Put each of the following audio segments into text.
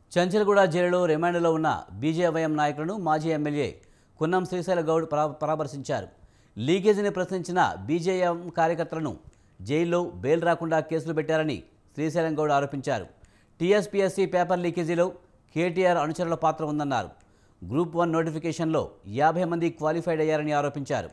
చంచల్గూడ జైలులో రిమాండ్లో ఉన్న బీజేవైఎం నాయకులను మాజీ ఎమ్మెల్యే కున్నం శ్రీశైల గౌడ్ పరా పరామర్శించారు లీకేజీని ప్రశ్నించిన బీజేఎం కార్యకర్తలను జైల్లో బెయిల్ రాకుండా కేసులు పెట్టారని శ్రీశైలం గౌడ్ ఆరోపించారు టీఎస్పీఎస్సీ పేపర్ లీకేజీలో కేటీఆర్ అనుచరుల పాత్ర ఉందన్నారు గ్రూప్ వన్ నోటిఫికేషన్లో యాభై మంది క్వాలిఫైడ్ అయ్యారని ఆరోపించారు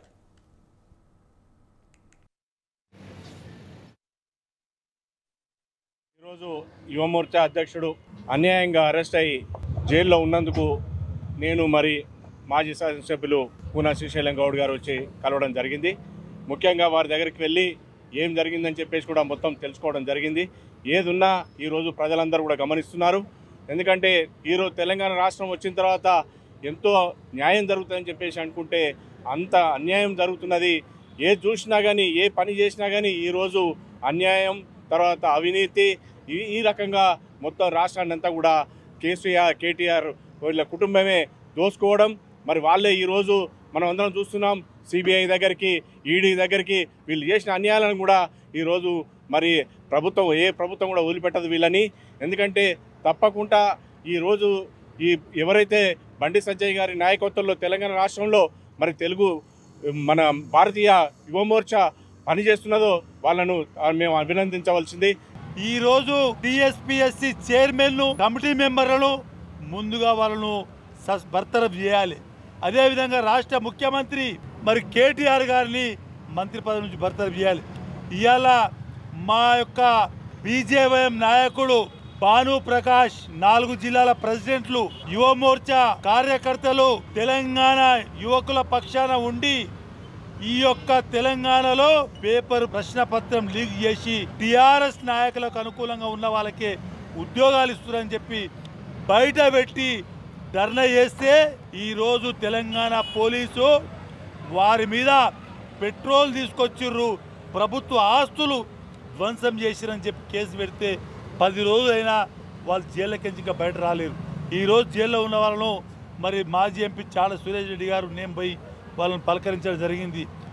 ఈరోజు యువమోర్చా అధ్యక్షుడు అన్యాయంగా అరెస్ట్ అయ్యి జైల్లో ఉన్నందుకు నేను మరి మాజీ శాసనసభ్యులు పూనా శ్రీశైలం గౌడ్ గారు వచ్చి కలవడం జరిగింది ముఖ్యంగా వారి దగ్గరికి వెళ్ళి ఏం జరిగిందని చెప్పేసి కూడా మొత్తం తెలుసుకోవడం జరిగింది ఏదున్నా ఈరోజు ప్రజలందరూ కూడా గమనిస్తున్నారు ఎందుకంటే ఈరోజు తెలంగాణ రాష్ట్రం వచ్చిన తర్వాత ఎంతో న్యాయం జరుగుతుందని చెప్పేసి అనుకుంటే అంత అన్యాయం జరుగుతున్నది ఏ చూసినా కానీ ఏ పని చేసినా కానీ ఈరోజు అన్యాయం తర్వాత అవినీతి ఈ ఈ రకంగా మొత్తం రాష్ట్రాన్ని అంతా కూడా కేసీఆర్ కేటీఆర్ వీళ్ళ కుటుంబమే దోసుకోవడం మరి వాళ్ళే ఈరోజు మనం అందరం చూస్తున్నాం సిబిఐ దగ్గరికి ఈడీ దగ్గరికి వీళ్ళు చేసిన అన్యాయాలను కూడా ఈరోజు మరి ప్రభుత్వం ఏ ప్రభుత్వం కూడా వదిలిపెట్టదు వీళ్ళని ఎందుకంటే తప్పకుండా ఈరోజు ఈ ఎవరైతే బండి సంజయ్ గారి నాయకత్వంలో తెలంగాణ రాష్ట్రంలో మరి తెలుగు మన భారతీయ యువమోర్చా పనిచేస్తున్నదో వాళ్ళను ఆ, మేము అభినందించవలసింది ఈ రోజు టిఎస్పిఎస్సి చైర్మన్ కమిటీ మెంబర్లను ముందుగా వాళ్ళను సస్- బర్తరఫ్ చేయాలి అదేవిధంగా రాష్ట్ర ముఖ్యమంత్రి మరి కేటీఆర్ గారిని మంత్రి పదవి నుంచి బర్తరఫ్ చేయాలి ఇవాళ మా యొక్క బీజేవైఎం నాయకుడు భాను ప్రకాష్ నాలుగు జిల్లాల ప్రెసిడెంట్లు యువ మోర్చా కార్యకర్తలు తెలంగాణ యువకుల పక్షాన ఉండి ఈ యొక్క తెలంగాణలో పేపర్ ప్రశ్న పత్రం లీక్ చేసి టిఆర్ఎస్ నాయకులకు అనుకూలంగా ఉన్న వాళ్ళకే ఉద్యోగాలు ఇస్తున్నారని చెప్పి బయట పెట్టి ధర్నా చేస్తే ఈరోజు తెలంగాణ పోలీసు వారి మీద పెట్రోల్ తీసుకొచ్చిర్రు ప్రభుత్వ ఆస్తులు ధ్వంసం చేసిరని చెప్పి కేసు పెడితే పది రోజులైనా వాళ్ళు జైల్లోకి ఇంకా బయట రాలేరు ఈరోజు జైల్లో ఉన్న వాళ్ళను మరి మాజీ ఎంపీ చాలా సురేష్ రెడ్డి గారు నేను పోయి వాళ్ళని పలకరించడం జరిగింది